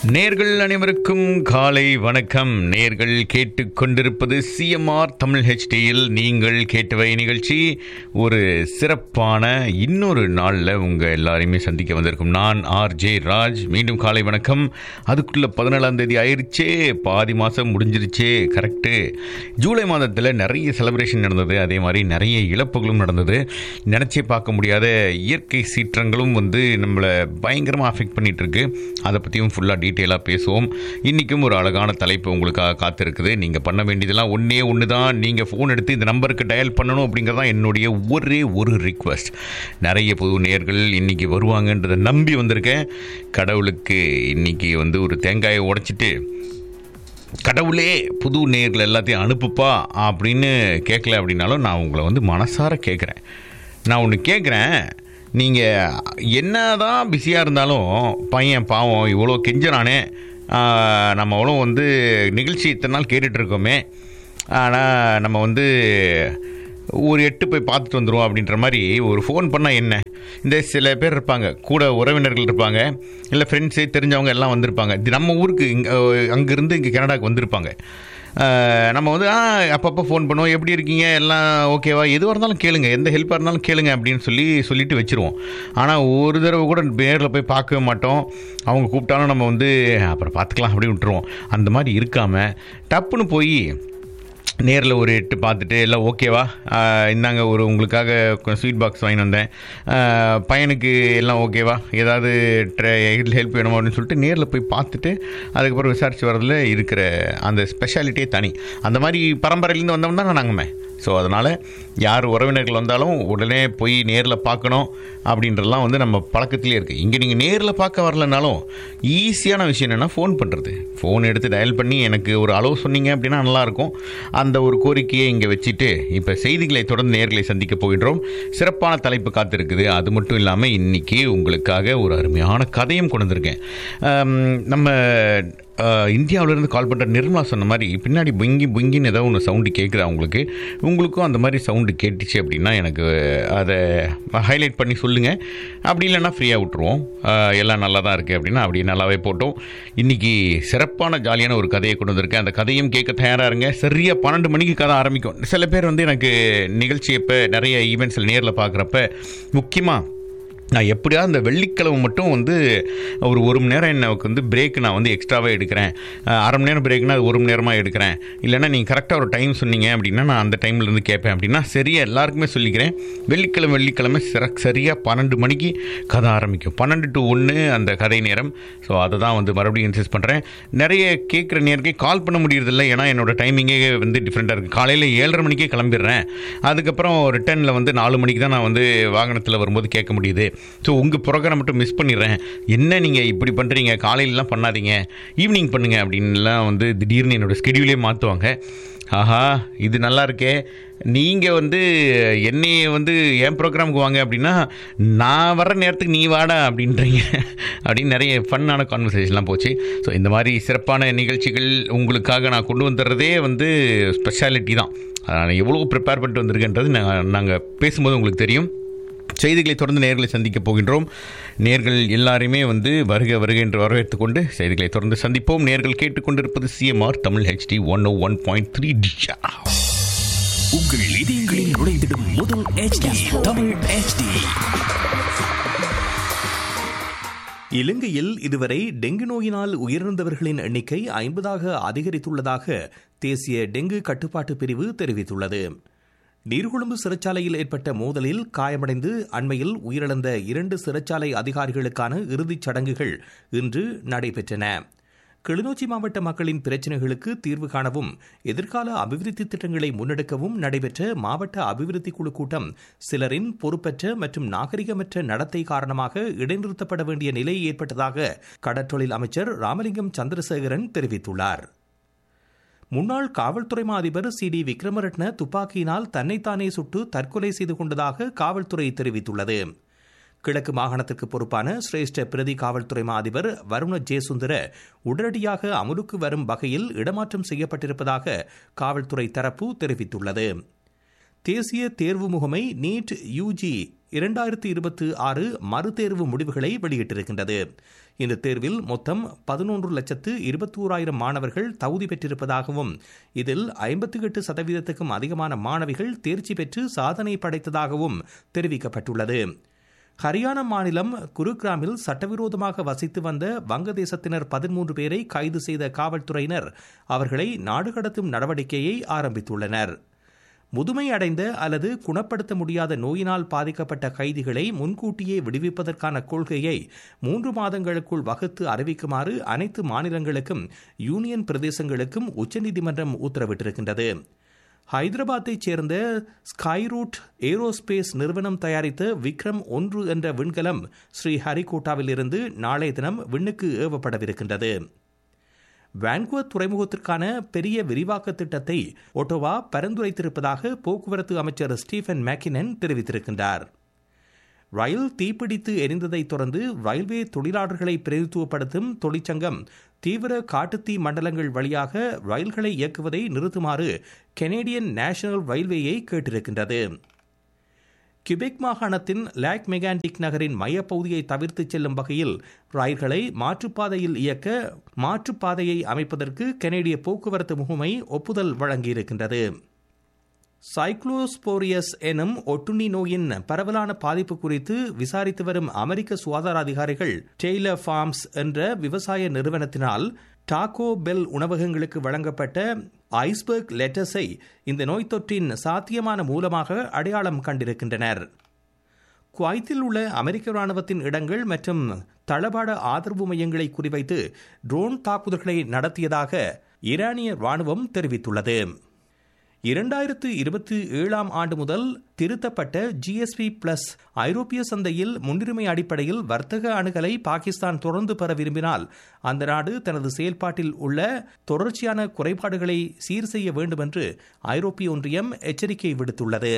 நேர்கள் அனைவருக்கும் காலை வணக்கம் நேர்கள் கேட்டுக்கொண்டிருப்பது சிஎம்ஆர் தமிழ் ஹெச்டியில் நீங்கள் கேட்டவை நிகழ்ச்சி ஒரு சிறப்பான இன்னொரு நாளில் உங்கள் எல்லாரையுமே சந்திக்க வந்திருக்கும் நான் ஆர் ஜே ராஜ் மீண்டும் காலை வணக்கம் அதுக்குள்ளே பதினேழாம் தேதி ஆயிருச்சே பாதி மாதம் முடிஞ்சிருச்சே கரெக்டு ஜூலை மாதத்தில் நிறைய செலிப்ரேஷன் நடந்தது அதே மாதிரி நிறைய இழப்புகளும் நடந்தது நினச்சே பார்க்க முடியாத இயற்கை சீற்றங்களும் வந்து நம்மளை பயங்கரமாக அஃபெக்ட் பண்ணிட்டு இருக்கு அதை பற்றியும் ஃபுல்லாக டீட்டெயிலாக பேசுவோம் இன்றைக்கும் ஒரு அழகான தலைப்பு உங்களுக்காக காத்திருக்குது நீங்கள் பண்ண வேண்டியதெல்லாம் ஒன்றே ஒன்று தான் நீங்கள் ஃபோன் எடுத்து இந்த நம்பருக்கு டயல் பண்ணணும் அப்படிங்கிறது தான் என்னுடைய ஒரே ஒரு ரிக்வஸ்ட் நிறைய புது நேர்கள் இன்றைக்கி வருவாங்கன்றதை நம்பி வந்திருக்கேன் கடவுளுக்கு இன்றைக்கி வந்து ஒரு தேங்காயை உடைச்சிட்டு கடவுளே புது நேர்கள் எல்லாத்தையும் அனுப்புப்பா அப்படின்னு கேட்கல அப்படின்னாலும் நான் உங்களை வந்து மனசார கேட்குறேன் நான் ஒன்று கேட்குறேன் நீங்கள் என்ன தான் பிஸியாக இருந்தாலும் பையன் பாவம் இவ்வளோ கெஞ்சறானே ஆஹ், நம்ம அவ்வளோ வந்து நிகழ்ச்சி இத்தனை நாள் கேட்டுட்டு இருக்கோமே ஆனால் நம்ம வந்து ஒரு எட்டு போய் பார்த்துட்டு வந்துடுவோம் அப்படின்ற மாதிரி ஒரு ஃபோன் பண்ணால் என்ன இந்த சில பேர் இருப்பாங்க கூட உறவினர்கள் இருப்பாங்க இல்லை ஃப்ரெண்ட்ஸு தெரிஞ்சவங்க எல்லாம் வந்திருப்பாங்க இது நம்ம ஊருக்கு இங்கே அங்கேருந்து இங்கே கனடாக்கு வந்திருப்பாங்க அஹ், நம்ம வந்து ஆ அப்பப்போ ஃபோன் பண்ணுவோம் எப்படி இருக்கீங்க எல்லாம் ஓகேவா எதுவாக இருந்தாலும் கேளுங்க எந்த ஹெல்ப்பாக இருந்தாலும் கேளுங்க அப்படின்னு சொல்லி சொல்லிட்டு வச்சுருவோம் ஆனால் ஒரு தடவை கூட நேரில் போய் பார்க்கவே மாட்டோம் அவங்க கூப்பிட்டாலும் நம்ம வந்து அப்புறம் பார்த்துக்கலாம் அப்படி விட்டுருவோம் அந்த மாதிரி இருக்காமல் டப்புன்னு போய் நேரில் ஒரு எட்டு பார்த்துட்டு எல்லாம் ஓகேவா ஆஹ் இந்தாங்க ஒரு உங்களுக்காக ஸ்வீட் பாக்ஸ் வாங்கி வந்தேன் ஆஹ் பையனுக்கு எல்லாம் ஓகேவா ஏதாவது ஹெல்ப் வேணுமா அப்படின்னு சொல்லிட்டு நேரில் போய் பார்த்துட்டு அதுக்கப்புறம் விசாரித்து வரதுல இருக்கிற அந்த ஸ்பெஷாலிட்டியே தனி அந்த மாதிரி பரம்பரையிலேருந்து வந்தவங்க தான் நாங்கம்மே ஸோ அதனால் யார் உறவினர்கள் வந்தாலும் உடனே போய் நேரில் பார்க்கணும் அப்படின்றலாம் வந்து நம்ம பழக்கத்திலே இருக்குது இங்கே நீங்கள் நேரில் பார்க்க வரலனாலும் ஈஸியான விஷயம் என்னென்னா ஃபோன் பண்ணுறது ஃபோன் எடுத்து டயல் பண்ணி எனக்கு ஒரு அளவு சொன்னீங்க அப்படின்னா நல்லாயிருக்கும் அந்த ஒரு கோரிக்கையை இங்கே வச்சுட்டு இப்போ செய்திகளை தொடர்ந்து நேர்களை சந்திக்க போகின்றோம் சிறப்பான தலைப்பு காத்திருக்குது அது மட்டும் இல்லாமல் இன்றைக்கி உங்களுக்காக ஒரு அருமையான கதையும் கொண்டு வந்திருக்கேன் ஆம், நம்ம ஆஹ், இந்தியாவிலேருந்து கால் பண்ணுற நிர்மலா சொன்ன மாதிரி பின்னாடி புங்கி புங்கின்னு ஏதோ ஒன்று சவுண்டு கேட்குது அவங்களுக்கு உங்களுக்கும் அந்த மாதிரி சவுண்டு கேட்டுச்சு அப்படின்னா எனக்கு அதை ஹைலைட் பண்ணி சொல்லுங்கள் அப்படி இல்லைன்னா ஃப்ரீயாக விட்டுருவோம் ஆஹ், எல்லாம் நல்லா தான் இருக்குது அப்படின்னா அப்படி நல்லாவே போட்டோம் இன்றைக்கி சிறப்பான ஜாலியான ஒரு கதையை கொண்டு வந்திருக்கேன் அந்த கதையும் கேட்க தயாராக இருங்க சரியாக பன்னெண்டு மணிக்கு கதை ஆரம்பிக்கும் சில பேர் வந்து எனக்கு நிகழ்ச்சி எப்போ நிறைய ஈவெண்ட்ஸில் நேரில் பார்க்குறப்ப முக்கியமாக நான் எப்படியாவது அந்த வெள்ளிக்கிழமை மட்டும் வந்து ஒரு ஒரு மணி நேரம் எனக்கு வந்து பிரேக் நான் வந்து எக்ஸ்ட்ராவாக எடுக்கிறேன் அஹ் அரை மணி நேரம் பிரேக்னா அது ஒரு மணி நேரமாக எடுக்கிறேன் இல்லைன்னா நீங்கள் கரெக்டாக ஒரு டைம் சொன்னீங்க அப்படின்னா நான் அந்த டைம்லேருந்து கேட்பேன் அப்படின்னா சரியாக எல்லாருக்குமே சொல்லிக்கிறேன் வெள்ளிக்கிழமை வெள்ளிக்கிழமை சிற சரியாக பன்னெண்டு மணிக்கு கதை ஆரம்பிக்கும் பன்னெண்டு டு ஒன்று அந்த கதை நேரம் ஸோ அதை தான் வந்து மறுபடியும் இன்சிஸ்ட் பண்ணுறேன் நிறைய கேட்குற நேரத்தை கால் பண்ண முடியறதில்ல ஏன்னா என்னோட டைமிங்கே வந்து டிஃப்ரெண்ட்டாக இருக்குது காலையில் ஏழரை மணிக்கே கிளம்பிடுறேன் அதுக்கப்புறம் ரிட்டர்னில் வந்து நாலு மணிக்கு தான் நான் வந்து வாகனத்தில் வரும்போது கேட்க முடியுது ஸோ உங்கள் ப்ரோக்ராம் மட்டும் மிஸ் பண்ணிடுறேன் என்ன நீங்கள் இப்படி பண்ணுறீங்க காலையிலலாம் பண்ணாதீங்க ஈவினிங் பண்ணுங்க அப்படின்லாம் வந்து திடீர்னு என்னோடய ஸ்கெடியூலே மாற்றுவாங்க ஆஹா இது நல்லா இருக்கே நீங்கள் வந்து என்னைய வந்து என் ப்ரோக்ராமுக்கு வாங்க அப்படின்னா நான் வர்ற நேரத்துக்கு நீ வாடா அப்படின்றீங்க அப்படின்னு நிறைய ஃபன்னான கான்வர்சேஷன்லாம் போச்சு ஸோ இந்த மாதிரி சிறப்பான நிகழ்ச்சிகள் உங்களுக்காக நான் கொண்டு வந்துடுறதே வந்து ஸ்பெஷாலிட்டி தான் நான் எவ்வளோ ப்ரிப்பேர் பண்ணிட்டு வந்திருக்கேன்றது நாங்கள் நாங்கள் பேசும்போது உங்களுக்கு தெரியும் செய்திகளை தொடர்ந்து நேர்களை சந்திக்க போகின்றோம் நேர்கள் எல்லாரையுமே வந்து வருக வருக என்று வரவேற்றுக் கொண்டு செய்திகளை தொடர்ந்து சந்திப்போம் நேர்கள் கேட்டுக்கொண்டிருப்பது CMR Tamil HD one O one point three Disha உங்கள் இதயங்களில் நுழைந்திடும் முதல் HD தமிழ் HD இலங்கையில் இதுவரை டெங்கு நோயினால் உயிரிழந்தவர்களின் எண்ணிக்கை ஐம்பதாக அதிகரித்துள்ளதாக தேசிய டெங்கு கட்டுப்பாட்டு பிரிவு தெரிவித்துள்ளது நீர்கொழும்பு சிறைச்சாலையில் ஏற்பட்ட மோதலில் காயமடைந்து அண்மையில் உயிரிழந்த இரண்டு சிறைச்சாலை அதிகாரிகளுக்கான இறுதிச் சடங்குகள் இன்று நடைபெற்றன கிளிநொச்சி மாவட்ட மக்களின் பிரச்சினைகளுக்கு தீர்வு காணவும் எதிர்கால அபிவிருத்தி திட்டங்களை முன்னெடுக்கவும் நடைபெற்ற மாவட்ட அபிவிருத்தி குழு கூட்டம் சிலரின் பொறுப்பற்ற மற்றும் நாகரிகமற்ற நடத்தை காரணமாக இடைநிறுத்தப்பட வேண்டிய நிலை ஏற்பட்டதாக கடற்றொழில் அமைச்சர் ராமலிங்கம் சந்திரசேகரன் தெரிவித்துள்ளார் முன்னாள் காவல்துறை மா அதிபர் சி டி விக்ரமரட்ன துப்பாக்கியினால் தன்னைத்தானே சுட்டு தற்கொலை செய்து கொண்டதாக காவல்துறை தெரிவித்துள்ளது கிழக்கு மாகாணத்திற்கு பொறுப்பான சிரேஷ்ட பிரதி காவல்துறை மா அதிபர் வருண ஜெயசுந்தர உடனடியாக அமலுக்கு வரும் வகையில் இடமாற்றம் செய்யப்பட்டிருப்பதாக காவல்துறை தரப்பு தெரிவித்துள்ளது தேசிய தேர்வு முகமை நீட் யூஜி இரண்டாயிரத்தி இருபத்தி ஆறு மறுதேர்வு முடிவுகளை வெளியிட்டிருக்கின்றது இந்த தேர்வில் மொத்தம் பதினொன்று லட்சத்து இருபத்தோராயிரம் மாணவர்கள் தகுதி பெற்றிருப்பதாகவும் இதில் ஐம்பத்தி எட்டு சதவீதத்துக்கும் அதிகமான மாணவிகள் தேர்ச்சி பெற்று சாதனை படைத்ததாகவும் தெரிவிக்கப்பட்டுள்ளது ஹரியானா மாநிலம் குருகிராமில் சட்டவிரோதமாக வசித்து வந்த வங்கதேசத்தினர் பதிமூன்று பேரை கைது செய்த காவல்துறையினர் அவர்களை நாடு கடத்தும் நடவடிக்கையை ஆரம்பித்துள்ளனர் முதுமை அடைந்த அல்லது குணப்படுத்த முடியாத நோயினால் பாதிக்கப்பட்ட கைதிகளை முன்கூட்டியே விடுவிப்பதற்கான கொள்கையை மூன்று மாதங்களுக்குள் வகுத்து அறிவிக்குமாறு அனைத்து மாநிலங்களுக்கும் யூனியன் பிரதேசங்களுக்கும் உச்சநீதிமன்றம் உத்தரவிட்டிருக்கின்றது ஹைதராபாத்தைச் சேர்ந்த ஸ்கைரூட் ஏரோஸ்பேஸ் நிறுவனம் தயாரித்த விக்ரம் ஒன்று என்ற விண்கலம் ஸ்ரீ ஹரிகோட்டாவில் இருந்து நாளைய தினம் விண்ணுக்கு ஏவப்படவிருக்கின்றது வான்குவர் துறைமுகத்திற்கான பெரிய விரிவாக்க திட்டத்தை ஒட்டோவா பரிந்துரைத்திருப்பதாக போக்குவரத்து அமைச்சர் ஸ்டீஃபன் மேக்கினன் தெரிவித்திருக்கின்றார் ரயில் தீப்பிடித்து எரிந்ததைத் தொடர்ந்து ரயில்வே தொழிலாளர்களை பிரதித்துவப்படுத்தும் தொழிற்சங்கம் தீவிர காட்டுத்தீ மண்டலங்கள் வழியாக ரயில்களை இயக்குவதை நிறுத்துமாறு கெனேடியன் நேஷனல் ரயில்வேயை கேட்டிருக்கின்றது கிபெக் மாகாணத்தின் லேக் மெகாண்டிக் நகரின் மையப்பகுதியை தவிர்த்து செல்லும் வகையில் ரயில்களை மாற்றுப்பாதையில் இயக்க மாற்றுப்பாதையை அமைப்பதற்கு கனேடிய போக்குவரத்து முகமை ஒப்புதல் வழங்கியிருக்கின்றது சைக்ளோஸ்போரியஸ் எனும் ஒட்டுண்ணி நோயின் பரவலான பாதிப்பு குறித்து விசாரித்து வரும் அமெரிக்க சுகாதார அதிகாரிகள் டெய்லர் ஃபார்ம்ஸ் என்ற விவசாய நிறுவனத்தினால் டாகோ பெல் உணவகங்களுக்கு வழங்கப்பட்ட ஐஸ்பர்க் லெட்டஸை இந்த நோய் தொற்றின் சாத்தியமான மூலமாக அடையாளம் கண்டிருக்கின்றனர் குவைத்தில் உள்ள அமெரிக்க ராணுவத்தின் இடங்கள் மற்றும் தளபாட ஆதரவு மையங்களை குறிவைத்து ட்ரோன் தாக்குதல்களை நடத்தியதாக ஈரானிய ராணுவம் தெரிவித்துள்ளது இரண்டாயிரத்து இருபத்தி ஏழாம் ஆண்டு முதல் திருத்தப்பட்ட ஜிஎஸ்பி பிளஸ் ஐரோப்பிய சந்தையில் முன்னுரிமை அடிப்படையில் வர்த்தக அணுகலை பாகிஸ்தான் தொடர்ந்து பெற விரும்பினால் அந்த நாடு தனது செயல்பாட்டில் உள்ள தொடர்ச்சியான குறைபாடுகளை சீர் செய்ய வேண்டும் என்று ஐரோப்பிய ஒன்றியம் எச்சரிக்கை விடுத்துள்ளது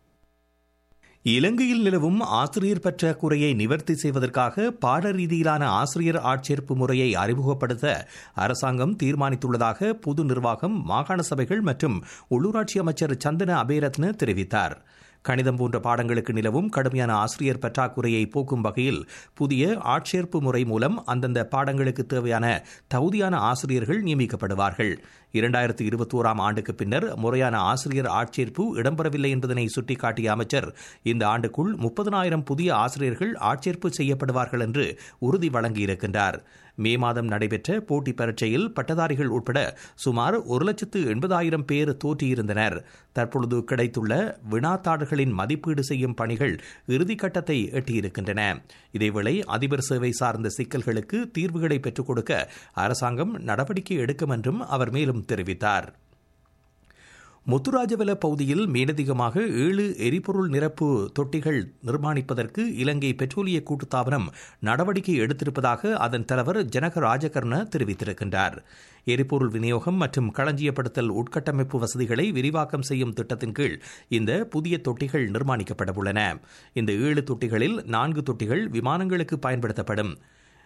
இலங்கையில் நிலவும் ஆசிரியர் பற்றாக்குறையை நிவர்த்தி செய்வதற்காக பாட ரீதியிலான ஆசிரியர் ஆட்சேர்ப்பு முறையை அறிமுகப்படுத்த அரசாங்கம் தீர்மானித்துள்ளதாக பொது நிர்வாகம் மாகாண சபைகள் மற்றும் உள்ளூராட்சி அமைச்சர் சந்தன அபேரத்ன தெரிவித்தார் கணிதம் போன்ற பாடங்களுக்கு நிலவும் கடுமையான ஆசிரியர் பற்றாக்குறையை போக்கும் வகையில் புதிய ஆட்சேர்ப்பு முறை மூலம் அந்தந்த பாடங்களுக்கு தேவையான தகுதியான ஆசிரியர்கள் நியமிக்கப்படுவார்கள் இரண்டாயிரத்தி இருபத்தி ஓராம் ஆண்டுக்கு பின்னர் முறையான ஆசிரியர் ஆட்சேர்ப்பு இடம்பெறவில்லை என்பதனை சுட்டிக்காட்டிய அமைச்சர் இந்த ஆண்டுக்குள் முப்பதனாயிரம் புதிய ஆசிரியர்கள் ஆட்சேர்ப்பு செய்யப்படுவார்கள் என்று உறுதி வழங்கியிருக்கின்றார் மே மாதம் நடைபெற்ற போட்டி பரீட்சையில் பட்டதாரிகள் உட்பட சுமார் ஒரு லட்சத்து எண்பதாயிரம் பேர் தோற்றியிருந்தனர் தற்பொழுது கிடைத்துள்ள வினாத்தாடுகளின் மதிப்பீடு செய்யும் பணிகள் இறுதிக்கட்டத்தை எட்டியிருக்கின்றன இதேவேளை அதிபர் சேவை சார்ந்த சிக்கல்களுக்கு தீர்வுகளை பெற்றுக் கொடுக்க அரசாங்கம் நடவடிக்கை எடுக்கும் என்றும் அவர் மேலும் தெரிவித்தார் முத்துராஜவல பகுதியில் மேலதிகமாக ஏழு எரிபொருள் நிரப்பு தொட்டிகள் நிர்மாணிப்பதற்கு இலங்கை பெட்ரோலிய கூட்டுத்தாபனம் நடவடிக்கை எடுத்திருப்பதாக அதன் தலைவர் ஜனக ராஜகர்ண தெரிவித்திருக்கின்றார் எரிபொருள் விநியோகம் மற்றும் களஞ்சியப்படுத்தல் உட்கட்டமைப்பு வசதிகளை விரிவாக்கம் செய்யும் திட்டத்தின் கீழ் இந்த புதிய தொட்டிகள் நிர்மாணிக்கப்பட உள்ளன இந்த ஏழு தொட்டிகளில் நான்கு தொட்டிகள் விமானங்களுக்கு பயன்படுத்தப்படும்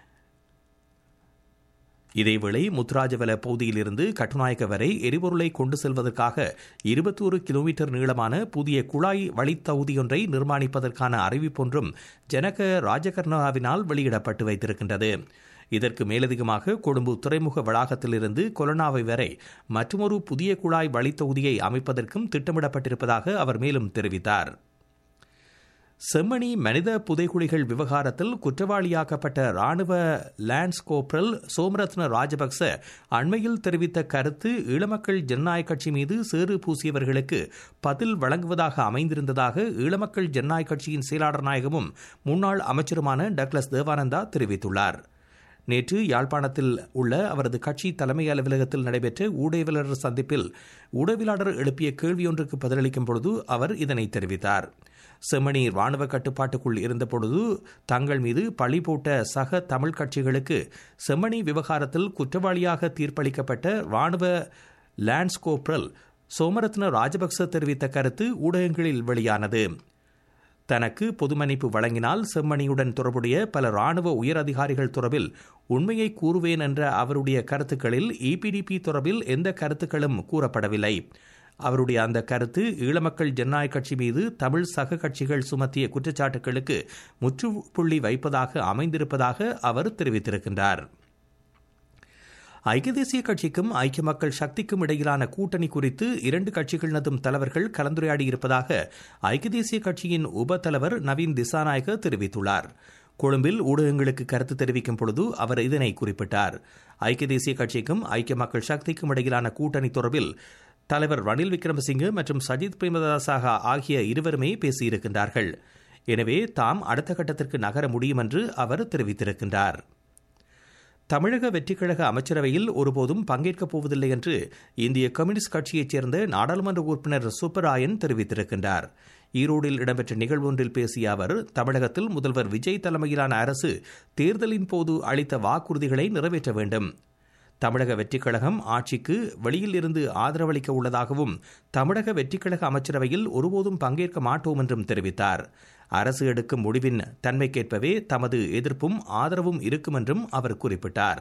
இதேவேளை முத்துராஜவல பகுதியிலிருந்து கட்டுநாயக்க வரை எரிபொருளை கொண்டு செல்வதற்காக இருபத்தோரு கிலோமீட்டர் நீளமான புதிய குழாய் வழித்தகுதியொன்றை நிர்மாணிப்பதற்கான அறிவிப்பொன்றும் ஜனக ராஜகர்ணாவினால் வெளியிடப்பட்டு வைத்திருக்கின்றது இதற்கு மேலதிகமாக கொழும்பு துறைமுக வளாகத்திலிருந்து கொலனாவை வரை மற்றொரு புதிய குழாய் வழித்தொகுதியை அமைப்பதற்கும் திட்டமிடப்பட்டிருப்பதாக அவர் மேலும் தெரிவித்தார் செம்மணி மனித புதைகுழிகள் விவகாரத்தில் குற்றவாளியாக்கப்பட்ட ராணுவ லான்ஸ் கோப்ரல் சோமரத்ன ராஜபக்ச அண்மையில் தெரிவித்த கருத்து ஈழமக்கள் ஜனநாயக கட்சி மீது சேறு பூசியவர்களுக்கு பதில் வழங்குவதாக அமைந்திருந்ததாக ஈழமக்கள் ஜனநாயக கட்சியின் செயலாளர் நாயகமும் முன்னாள் அமைச்சருமான டக்ளஸ் தேவானந்தா தெரிவித்துள்ளார் நேற்று யாழ்ப்பாணத்தில் உள்ள அவரது கட்சி தலைமை அலுவலகத்தில் நடைபெற்ற ஊடகவியலாளர் சந்திப்பில் ஊடகவியலாளர் எழுப்பிய கேள்வியொன்றுக்கு பதிலளிக்கும் பொழுது அவர் இதனை தெரிவித்தார் செம்மணி ராணுவ கட்டுப்பாட்டுக்குள் இருந்தபொழுது தங்கள் மீது பழி போட்ட சக தமிழ் கட்சிகளுக்கு செம்மணி விவகாரத்தில் குற்றவாளியாக தீர்ப்பளிக்கப்பட்ட ராணுவ லான்ஸ் கோப்ரல் சோமரத்ன ராஜபக்ச தெரிவித்த கருத்து ஊடகங்களில் வெளியானது தனக்கு பொது மன்னிப்பு வழங்கினால் செம்மணியுடன் தொடர்புடைய பல ராணுவ உயர் அதிகாரிகள் தொடர்பில் உண்மையை கூறுவேன் என்ற அவருடைய கருத்துக்களில் இபிடிபி தொடர்பில் எந்த கருத்துக்களும் கூறப்படவில்லை அவருடைய அந்த கருத்து ஈழமக்கள் ஜனநாயக கட்சி மீது தமிழ் சக கட்சிகள் சுமத்திய குற்றச்சாட்டுகளுக்கு முற்றுப்புள்ளி வைப்பதாக அமைந்திருப்பதாக அவர் தெரிவித்திருக்கின்றார் ஐக்கிய தேசிய கட்சிக்கும் ஐக்கிய மக்கள் சக்திக்கும் இடையிலான கூட்டணி குறித்து இரண்டு கட்சிகளினதும் தலைவர்கள் கலந்துரையாடி இருப்பதாக ஐக்கிய தேசிய கட்சியின் உப தலைவர் நவீன் திசாநாயக தெரிவித்துள்ளார் கொழும்பில் ஊடகங்களுக்கு கருத்து தெரிவிக்கும் பொழுது அவர் இதனை குறிப்பிட்டார் ஐக்கிய தேசிய கட்சிக்கும் ஐக்கிய மக்கள் சக்திக்கும் இடையிலான கூட்டணி தொடர்பில் தலைவர் ரணில் விக்ரமசிங்கே மற்றும் சஜித் பிரேமதாசாக ஆகிய இருவருமே பேசியிருக்கின்றார்கள் எனவே தாம் அடுத்த கட்டத்திற்கு நகர முடியும் என்று அவர் தெரிவித்திருக்கின்றார் தமிழக வெற்றிக்கழக அமைச்சரவையில் ஒருபோதும் பங்கேற்கப் போவதில்லை என்று இந்திய கம்யூனிஸ்ட் கட்சியைச் சேர்ந்த நாடாளுமன்ற உறுப்பினர் சுப்பராயன் தெரிவித்திருக்கின்றார் ஈரோடில் இடம்பெற்ற நிகழ்வு ஒன்றில் பேசிய அவர் தமிழகத்தில் முதல்வர் விஜய் தலைமையிலான அரசு தேர்தலின் போது அளித்த வாக்குறுதிகளை நிறைவேற்ற வேண்டும் தமிழக வெற்றிக்கழகம் ஆட்சிக்கு வெளியில் இருந்து ஆதரவளிக்க உள்ளதாகவும் தமிழக வெற்றிக்கழக அமைச்சரவையில் ஒருபோதும் பங்கேற்க மாட்டோம் என்றும் தெரிவித்தார் அரசு எடுக்கும் முடிவின் தன்மைக்கேற்பவே தமது எதிர்ப்பும் ஆதரவும் இருக்கும் என்றும் அவர் குறிப்பிட்டார்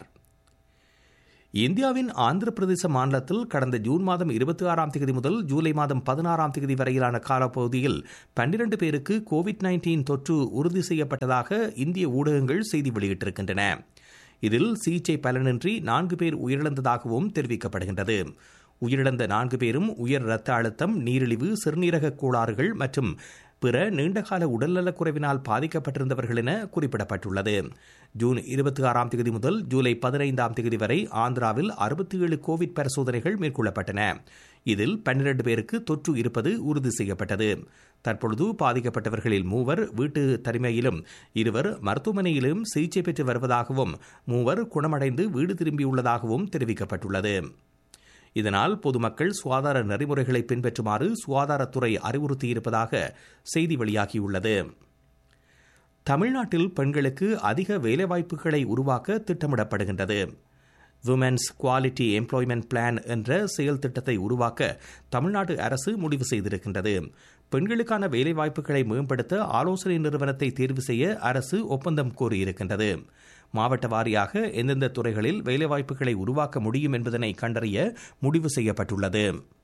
இந்தியாவின் ஆந்திர பிரதேச மாநிலத்தில் கடந்த ஜூன் மாதம் இருபத்தி ஆறாம் தேதி முதல் ஜூலை மாதம் பதினாறாம் தேதி வரையிலான காலப்பகுதியில் பன்னிரண்டு பேருக்கு கோவிட் நைன்டீன் தொற்று உறுதி செய்யப்பட்டதாக இந்திய ஊடகங்கள் செய்தி வெளியிட்டிருக்கின்றன இதில் சிகிச்சை பலனின்றி நான்கு பேர் உயிரிழந்ததாகவும் தெரிவிக்கப்படுகின்றது உயிரிழந்த நான்கு பேரும் உயர் இரத்த அழுத்தம் நீரிழிவு சிறுநீரக கோளாறுகள் மற்றும் பிற நீண்டகால உடல்நலக்குறைவினால் பாதிக்கப்பட்டிருந்தவர்கள் என குறிப்பிடப்பட்டுள்ளது ஜூன் இருபத்தி ஆறாம் தேதி முதல் ஜூலை பதினைந்தாம் தேதி வரை ஆந்திராவில் அறுபத்தி ஏழு கோவிட் பரிசோதனைகள் மேற்கொள்ளப்பட்டன இதில் பன்னிரண்டு பேருக்கு தொற்று இருப்பது உறுதி செய்யப்பட்டது தற்பொழுது பாதிக்கப்பட்டவர்களில் மூவர் வீட்டு தனிமையிலும் இருவர் மருத்துவமனையிலும் சிகிச்சை பெற்று வருவதாகவும் மூவர் குணமடைந்து வீடு திரும்பியுள்ளதாகவும் தெரிவிக்கப்பட்டுள்ளது இதனால் பொதுமக்கள் சுகாதார நெறிமுறைகளை பின்பற்றுமாறு சுகாதாரத்துறை அறிவுறுத்தியிருப்பதாக செய்தி வெளியாகியுள்ளது தமிழ்நாட்டில் பெண்களுக்கு அதிக வேலைவாய்ப்புகளை உருவாக்க திட்டமிடப்படுகின்றது விமென்ஸ் குவாலிட்டி எம்ப்ளாய்மெண்ட் பிளான் என்ற செயல் திட்டத்தை உருவாக்க தமிழ்நாடு அரசு முடிவு செய்திருக்கின்றது பெண்களுக்கான வேலைவாய்ப்புகளை மேம்படுத்த ஆலோசனை நிறுவனத்தை தேர்வு செய்ய அரசு ஒப்பந்தம் கோரியிருக்கின்றது மாவட்ட வாரியாக எந்தெந்த துறைகளில் வேலைவாய்ப்புகளை உருவாக்க முடியும் என்பதனை கண்டறிய முடிவு செய்யப்பட்டுள்ளது